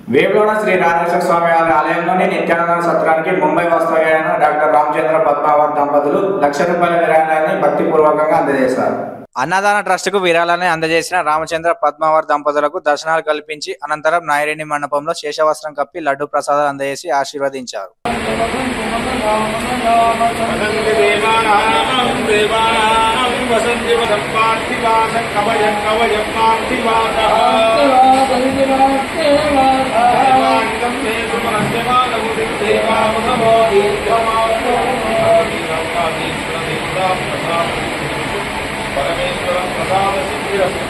వేములోన శ్రీ రాజేశ్వర స్వామి వారి ఆలయంలోని నిత్యానంద సత్రానికి ముంబై వాస్తవ్యాన డాక్టర్ రామచంద్ర పద్మావత్ దంపతులు లక్ష రూపాయల విరాళాన్ని భక్తిపూర్వకంగా అందజేశారు అన్నదాన ట్రస్టుకు విరాళాన్ని అందజేసిన రామచంద్ర పద్మావర్ దంపతులకు దర్శనాలు కల్పించి అనంతరం నాయరేణి మండపంలో శేషవస్త్రం కప్పి లడ్డు ప్రసాదాలు అందజేసి ఆశీర్వదించారు వసంతి దేవానాం దేవానాం వసంతి వసం పార్థివాసం కవయం కవయం పార్థివాసః దేవానిదం తే సుమనస్యమానముదిం దేవాముఖమో దీర్ఘమాసో పరమేశ్వరం ప్రసాద సిద్ధిరస్తు